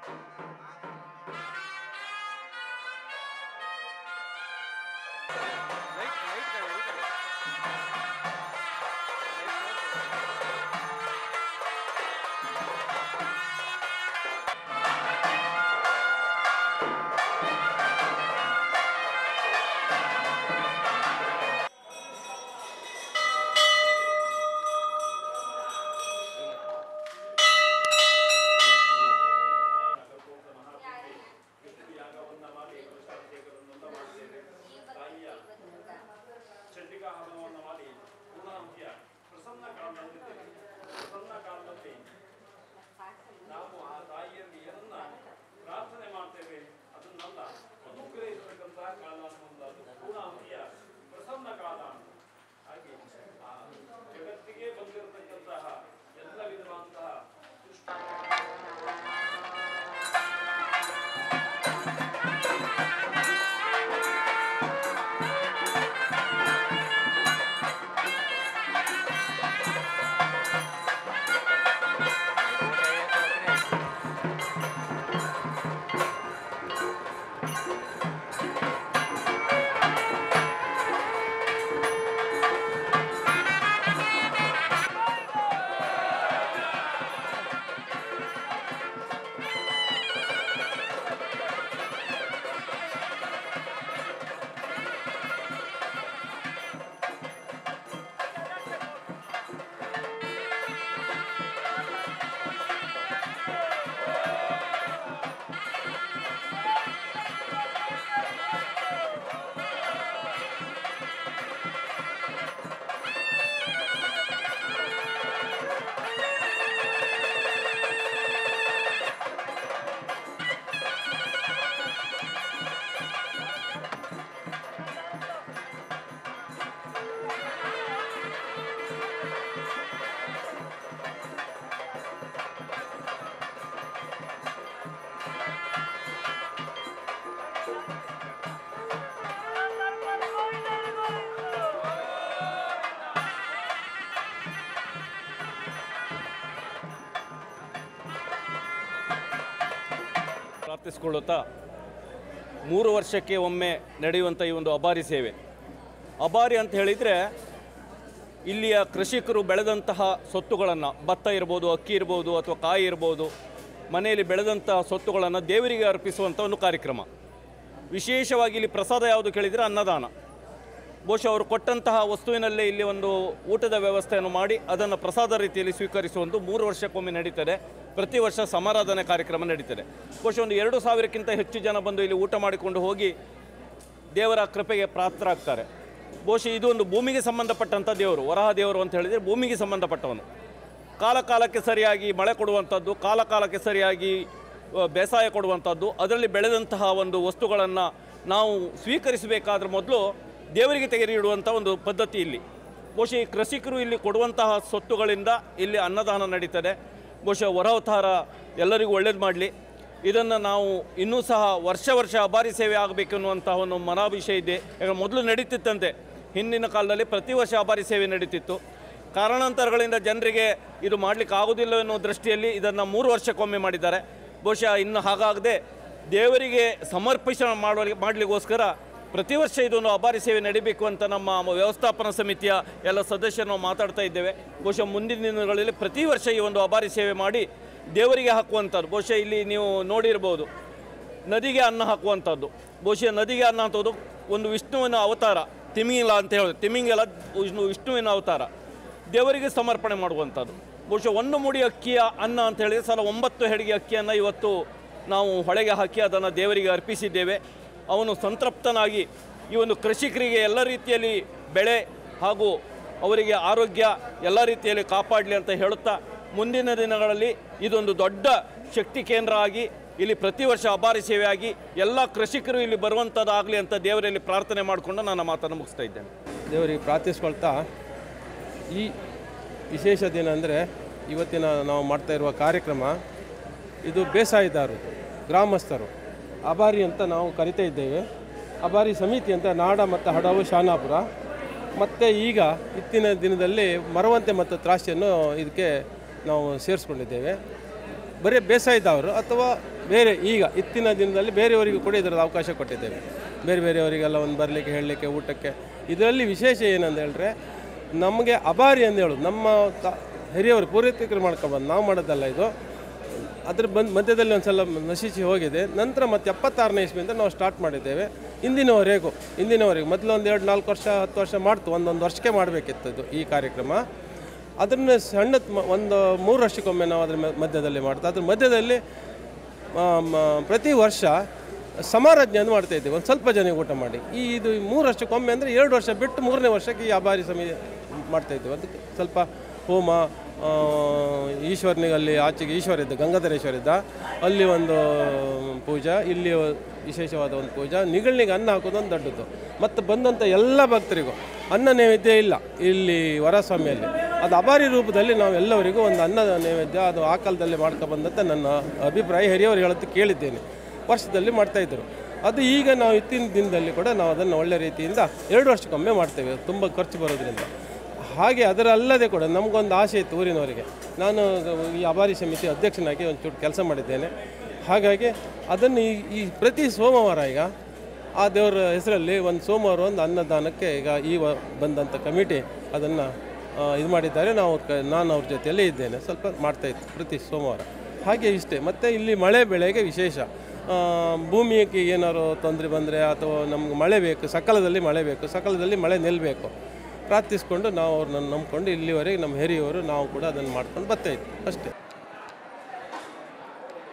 ಚಂಡಿಕಾ ಹವನವನ್ನು ಮಾಡಿ ಪೂರ್ಣಾಹುತಿಯ ಪ್ರಸನ್ನ ಕಾಲದಲ್ಲಿ ಪ್ರಸನ್ನ ಕಾಲದಲ್ಲಿ ನಾವು ಆ ತಾಯಿಯಲ್ಲಿ ಏನನ್ನ ಪ್ರಾರ್ಥನೆ ಮಾಡ್ತೇವೆ ಅದನ್ನೆಲ್ಲ ಅನುಗ್ರಹಿಸತಕ್ಕಂತಹ ಕಾಲ ಅನ್ನುವಂಥದ್ದು ಪೂರ್ಣಾಹುತಿಯ ಪ್ರಸನ್ನ ಕಾಲ ಹಾಗೆ ಆ ಜಗತ್ತಿಗೆ ಬಂದಿರತಕ್ಕಂತಹ ಎಲ್ಲ ವಿಧವಾದಂತಹ ದುಷ್ಟ ಪ್ರಾರ್ಥಿಸಿಕೊಳ್ಳುತ್ತಾ ಮೂರು ವರ್ಷಕ್ಕೆ ಒಮ್ಮೆ ನಡೆಯುವಂಥ ಈ ಒಂದು ಅಬಾರಿ ಸೇವೆ ಅಬಾರಿ ಅಂತ ಹೇಳಿದರೆ ಇಲ್ಲಿಯ ಕೃಷಿಕರು ಬೆಳೆದಂತಹ ಸೊತ್ತುಗಳನ್ನು ಭತ್ತ ಇರ್ಬೋದು ಅಕ್ಕಿ ಇರ್ಬೋದು ಅಥವಾ ಕಾಯಿ ಇರ್ಬೋದು ಮನೆಯಲ್ಲಿ ಬೆಳೆದಂತಹ ಸೊತ್ತುಗಳನ್ನು ದೇವರಿಗೆ ಅರ್ಪಿಸುವಂಥ ಒಂದು ಕಾರ್ಯಕ್ರಮ ವಿಶೇಷವಾಗಿ ಇಲ್ಲಿ ಪ್ರಸಾದ ಯಾವುದು ಕೇಳಿದರೆ ಅನ್ನದಾನ ಬಹುಶಃ ಅವರು ಕೊಟ್ಟಂತಹ ವಸ್ತುವಿನಲ್ಲೇ ಇಲ್ಲಿ ಒಂದು ಊಟದ ವ್ಯವಸ್ಥೆಯನ್ನು ಮಾಡಿ ಅದನ್ನು ಪ್ರಸಾದ ರೀತಿಯಲ್ಲಿ ಸ್ವೀಕರಿಸುವಂದು ಮೂರು ವರ್ಷಕ್ಕೊಮ್ಮೆ ನಡೀತದೆ ಪ್ರತಿ ವರ್ಷ ಸಮಾರಾಧನೆ ಕಾರ್ಯಕ್ರಮ ನಡೀತದೆ ಬಹುಶಃ ಒಂದು ಎರಡು ಸಾವಿರಕ್ಕಿಂತ ಹೆಚ್ಚು ಜನ ಬಂದು ಇಲ್ಲಿ ಊಟ ಮಾಡಿಕೊಂಡು ಹೋಗಿ ದೇವರ ಕೃಪೆಗೆ ಪಾತ್ರರಾಗ್ತಾರೆ ಬಹುಶಃ ಇದು ಒಂದು ಭೂಮಿಗೆ ಸಂಬಂಧಪಟ್ಟಂಥ ದೇವರು ವರಹ ದೇವರು ಅಂತ ಹೇಳಿದರೆ ಭೂಮಿಗೆ ಸಂಬಂಧಪಟ್ಟವನು ಕಾಲ ಕಾಲಕ್ಕೆ ಸರಿಯಾಗಿ ಮಳೆ ಕೊಡುವಂಥದ್ದು ಕಾಲ ಕಾಲಕ್ಕೆ ಸರಿಯಾಗಿ ಆ, ಬೇಸಾಯ ಕೊಡುವಂಥದ್ದು ಅದರಲ್ಲಿ ಬೆಳೆದಂತಹ ಒಂದು ವಸ್ತುಗಳನ್ನು ನಾವು ಸ್ವೀಕರಿಸಬೇಕಾದ್ರೆ ಮೊದಲು ದೇವರಿಗೆ ತೆಗೆದು ಇಡುವಂಥ ಒಂದು ಪದ್ಧತಿ ಇಲ್ಲಿ ಬಹುಶಃ ಈ ಕೃಷಿಕರು ಇಲ್ಲಿ ಕೊಡುವಂತಹ ಸೊತ್ತುಗಳಿಂದ ಇಲ್ಲಿ ಅನ್ನದಾನ ನಡೀತದೆ ಬಹುಶಃ ವರವತಾರ ಎಲ್ಲರಿಗೂ ಒಳ್ಳೇದು ಮಾಡಲಿ ಇದನ್ನು ನಾವು ಇನ್ನೂ ಸಹ ವರ್ಷ ವರ್ಷ ಅಬಾರಿ ಸೇವೆ ಆಗಬೇಕು ಅನ್ನುವಂತಹ ಒಂದು ಮನಾಭಿಷಯ ಇದೆ ಯಾಕಂದ್ರೆ ಮೊದಲು ನಡೀತಿತ್ತಂತೆ ಹಿಂದಿನ ಕಾಲದಲ್ಲಿ ಪ್ರತಿ ವರ್ಷ ಅಬಾರಿ ಸೇವೆ ನಡೀತಿತ್ತು ಕಾರಣಾಂತರಗಳಿಂದ ಜನರಿಗೆ ಇದು ಮಾಡಲಿಕ್ಕೆ ಆಗೋದಿಲ್ಲ ಎನ್ನುವ ದೃಷ್ಟಿಯಲ್ಲಿ ಇದನ್ನು ಮೂರು ವರ್ಷಕ್ಕೊಮ್ಮೆ ಮಾಡಿದ್ದಾರೆ ಬಹುಶಃ ಇನ್ನು ಹಾಗಾಗದೆ ದೇವರಿಗೆ ಸಮರ್ಪಿಸ ಮಾಡುವ ಮಾಡಲಿಕ್ಕೋಸ್ಕರ ಪ್ರತಿ ವರ್ಷ ಇದೊಂದು ಅಬಾರಿ ಸೇವೆ ನಡೀಬೇಕು ಅಂತ ನಮ್ಮ ವ್ಯವಸ್ಥಾಪನಾ ಸಮಿತಿಯ ಎಲ್ಲ ಸದಸ್ಯರು ನಾವು ಮಾತಾಡ್ತಾ ಇದ್ದೇವೆ ಬಹುಶಃ ಮುಂದಿನ ದಿನಗಳಲ್ಲಿ ಪ್ರತಿ ವರ್ಷ ಈ ಒಂದು ಅಬಾರಿ ಸೇವೆ ಮಾಡಿ ದೇವರಿಗೆ ಹಾಕುವಂಥದ್ದು ಬಹುಶಃ ಇಲ್ಲಿ ನೀವು ನೋಡಿರ್ಬೋದು ನದಿಗೆ ಅನ್ನ ಹಾಕುವಂಥದ್ದು ಬಹುಶಃ ನದಿಗೆ ಅನ್ನ ಅಂತದ್ದು ಒಂದು ವಿಷ್ಣುವಿನ ಅವತಾರ ತಿಮಿಂಗಿಲ ಅಂತ ಹೇಳೋದು ತಿಮಿಂಗಿಲ ವಿಷ್ಣು ವಿಷ್ಣುವಿನ ಅವತಾರ ದೇವರಿಗೆ ಸಮರ್ಪಣೆ ಮಾಡುವಂಥದ್ದು ಬಹುಶಃ ಒಂದು ಮುಡಿ ಅಕ್ಕಿಯ ಅನ್ನ ಅಂತ ಹೇಳಿದರೆ ಸಲ ಒಂಬತ್ತು ಹೆಡಿಗೆ ಅಕ್ಕಿಯನ್ನು ಇವತ್ತು ನಾವು ಹೊಳೆಗೆ ಹಾಕಿ ಅದನ್ನು ದೇವರಿಗೆ ಅರ್ಪಿಸಿದ್ದೇವೆ ಅವನು ಸಂತೃಪ್ತನಾಗಿ ಈ ಒಂದು ಕೃಷಿಕರಿಗೆ ಎಲ್ಲ ರೀತಿಯಲ್ಲಿ ಬೆಳೆ ಹಾಗೂ ಅವರಿಗೆ ಆರೋಗ್ಯ ಎಲ್ಲ ರೀತಿಯಲ್ಲಿ ಕಾಪಾಡಲಿ ಅಂತ ಹೇಳುತ್ತಾ ಮುಂದಿನ ದಿನಗಳಲ್ಲಿ ಇದೊಂದು ದೊಡ್ಡ ಶಕ್ತಿ ಕೇಂದ್ರ ಆಗಿ ಇಲ್ಲಿ ಪ್ರತಿ ವರ್ಷ ಅಬಾರಿ ಸೇವೆಯಾಗಿ ಎಲ್ಲ ಕೃಷಿಕರು ಇಲ್ಲಿ ಬರುವಂಥದ್ದಾಗಲಿ ಅಂತ ದೇವರಲ್ಲಿ ಪ್ರಾರ್ಥನೆ ಮಾಡಿಕೊಂಡು ನನ್ನ ಮಾತನ್ನು ಮುಗಿಸ್ತಾ ಇದ್ದೇನೆ ದೇವರಿಗೆ ಪ್ರಾರ್ಥಿಸ್ಕೊಳ್ತಾ ಈ ವಿಶೇಷ ದಿನ ಅಂದರೆ ಇವತ್ತಿನ ನಾವು ಮಾಡ್ತಾ ಇರುವ ಕಾರ್ಯಕ್ರಮ ಇದು ಬೇಸಾಯದಾರರು ಗ್ರಾಮಸ್ಥರು ಅಬಾರಿ ಅಂತ ನಾವು ಕರಿತಾ ಇದ್ದೇವೆ ಅಬಾರಿ ಸಮಿತಿ ಅಂತ ನಾಡ ಮತ್ತು ಹಡವು ಶಾನಾಪುರ ಮತ್ತು ಈಗ ಇತ್ತಿನ ದಿನದಲ್ಲಿ ಮರವಂತೆ ಮತ್ತು ತ್ರಾಸಿಯನ್ನು ಇದಕ್ಕೆ ನಾವು ಸೇರಿಸ್ಕೊಂಡಿದ್ದೇವೆ ಬರೀ ಬೇಸಾಯದವರು ಅಥವಾ ಬೇರೆ ಈಗ ಇತ್ತಿನ ದಿನದಲ್ಲಿ ಬೇರೆಯವರಿಗೂ ಕೂಡ ಇದರಲ್ಲಿ ಅವಕಾಶ ಕೊಟ್ಟಿದ್ದೇವೆ ಬೇರೆ ಬೇರೆಯವರಿಗೆಲ್ಲ ಒಂದು ಬರಲಿಕ್ಕೆ ಹೇಳಲಿಕ್ಕೆ ಊಟಕ್ಕೆ ಇದರಲ್ಲಿ ವಿಶೇಷ ಏನಂತ ಹೇಳಿದ್ರೆ ನಮಗೆ ಅಬಾರಿ ಅಂತ ಹೇಳೋದು ನಮ್ಮ ತ ಹಿರಿಯವರು ಪೂರ್ವತಿಕರು ಮಾಡ್ಕೊಬಂದು ನಾವು ಮಾಡೋದಲ್ಲ ಇದು ಅದ್ರ ಬಂದು ಮಧ್ಯದಲ್ಲಿ ಒಂದು ಸಲ ನಶಿಸಿ ಹೋಗಿದೆ ನಂತರ ಮತ್ತೆ ಎಪ್ಪತ್ತಾರನೇ ಇಸ್ವಿಯಿಂದ ನಾವು ಸ್ಟಾರ್ಟ್ ಮಾಡಿದ್ದೇವೆ ಇಂದಿನವರೆಗೂ ಇಂದಿನವರೆಗೂ ಮೊದಲು ಒಂದು ಎರಡು ನಾಲ್ಕು ವರ್ಷ ಹತ್ತು ವರ್ಷ ಮಾಡ್ತು ಒಂದೊಂದು ವರ್ಷಕ್ಕೆ ಮಾಡಬೇಕಿತ್ತು ಇದು ಈ ಕಾರ್ಯಕ್ರಮ ಅದನ್ನು ಸಣ್ಣ ಒಂದು ಮೂರು ವರ್ಷಕ್ಕೊಮ್ಮೆ ನಾವು ಅದ್ರ ಮ- ಮಧ್ಯದಲ್ಲಿ ಮಾಡ್ತಾ ಅದ್ರ ಮಧ್ಯದಲ್ಲಿ ಆ, ಮ- ಪ್ರತಿ ವರ್ಷ ಸಮಾರಾಜ್ಞೆ ಅಂತ ಮಾಡ್ತಾ ಇದ್ದೀವಿ ಒಂದು ಸ್ವಲ್ಪ ಜನ ಊಟ ಮಾಡಿ ಈ ಇದು ಮೂರು ವರ್ಷಕ್ಕೊಮ್ಮೆ ಅಂದರೆ ಎರಡು ವರ್ಷ ಬಿಟ್ಟು ಮೂರನೇ ವರ್ಷಕ್ಕೆ ಈ ಅಬಾರಿ ಸಮಯ ಮಾಡ್ತಾ ಇದ್ದೀವಿ ಅದಕ್ಕೆ ಸ್ವಲ್ಪ ಹೋಮ ಆ, ಈಶ್ವರನಿಗೆ ಅಲ್ಲಿ ಆಚೆಗೆ ಈಶ್ವರ ಇದ್ದ ಗಂಗಾಧರೇಶ್ವರ ಇದ್ದ ಅಲ್ಲಿ ಒಂದು ಪೂಜಾ ಇಲ್ಲಿ ವಿಶೇಷವಾದ ಒಂದು ಪೂಜಾ ನಿಗಳ್ನಿಗೆ ಅನ್ನ ಹಾಕೋದು ಒಂದು ದೊಡ್ಡದು ಮತ್ತು ಬಂದಂಥ ಎಲ್ಲ ಭಕ್ತರಿಗೂ ಅನ್ನ ನೈವೇದ್ಯ ಇಲ್ಲ ಇಲ್ಲಿ ವರಸ್ವಾಮಿಯಲ್ಲಿ ಅದು ಅಬಾರಿ ರೂಪದಲ್ಲಿ ನಾವು ಎಲ್ಲರಿಗೂ ಒಂದು ಅನ್ನದ ನೈವೇದ್ಯ ಅದು ಆ ಕಾಲದಲ್ಲಿ ಮಾಡ್ಕೊಬಂದಂತ ನನ್ನ ಅಭಿಪ್ರಾಯ ಹಿರಿಯವರು ಹೇಳೋದು ಕೇಳಿದ್ದೇನೆ ವರ್ಷದಲ್ಲಿ ಮಾಡ್ತಾಯಿದ್ರು ಅದು ಈಗ ನಾವು ಇತ್ತಿನ ದಿನದಲ್ಲಿ ಕೂಡ ನಾವು ಅದನ್ನು ಒಳ್ಳೆ ರೀತಿಯಿಂದ ಎರಡು ವರ್ಷಕ್ಕೊಮ್ಮೆ ಮಾಡ್ತೇವೆ ತುಂಬ ಖರ್ಚು ಬರೋದ್ರಿಂದ ಹಾಗೆ ಅದರಲ್ಲದೆ ಕೂಡ ನಮಗೊಂದು ಆಸೆ ಇತ್ತು ಊರಿನವರಿಗೆ ನಾನು ಈ ಅಬಾರಿ ಸಮಿತಿ ಅಧ್ಯಕ್ಷನಾಗಿ ಒಂಚೂರು ಕೆಲಸ ಮಾಡಿದ್ದೇನೆ ಹಾಗಾಗಿ ಅದನ್ನು ಈ ಈ ಪ್ರತಿ ಸೋಮವಾರ ಈಗ ಆ ದೇವರ ಹೆಸರಲ್ಲಿ ಒಂದು ಸೋಮವಾರ ಒಂದು ಅನ್ನದಾನಕ್ಕೆ ಈಗ ಈ ವ ಬಂದಂಥ ಕಮಿಟಿ ಅದನ್ನು ಇದು ಮಾಡಿದ್ದಾರೆ ನಾವು ಅವ್ರ ಕ- ನಾನು ಅವ್ರ ಜೊತೆಯಲ್ಲೇ ಇದ್ದೇನೆ ಸ್ವಲ್ಪ ಮಾಡ್ತಾಯಿತ್ತು ಪ್ರತಿ ಸೋಮವಾರ ಹಾಗೆ ಇಷ್ಟೇ ಮತ್ತು ಇಲ್ಲಿ ಮಳೆ ಬೆಳೆಗೆ ವಿಶೇಷ ಆ, ಭೂಮಿಗೆ ಏನಾದ್ರು ತೊಂದರೆ ಬಂದರೆ ಅಥವಾ ನಮ್ಗೆ ಮಳೆ ಬೇಕು ಸಕಾಲದಲ್ಲಿ ಮಳೆ ಬೇಕು ಸಕಾಲದಲ್ಲಿ ಮಳೆ ನಿಲ್ಲಬೇಕು ಪ್ರಾರ್ಥಿಸ್ಕೊಂಡು ನಾವು ಅವ್ರನ್ನ ನಂಬ್ಕೊಂಡು ಇಲ್ಲಿವರೆಗೆ ನಮ್ಮ ಹಿರಿಯವರು ನಾವು ಕೂಡ ಅದನ್ನು ಮಾಡ್ಕೊಂಡು ಬರ್ತಾಯಿದ್ವಿ ಅಷ್ಟೇ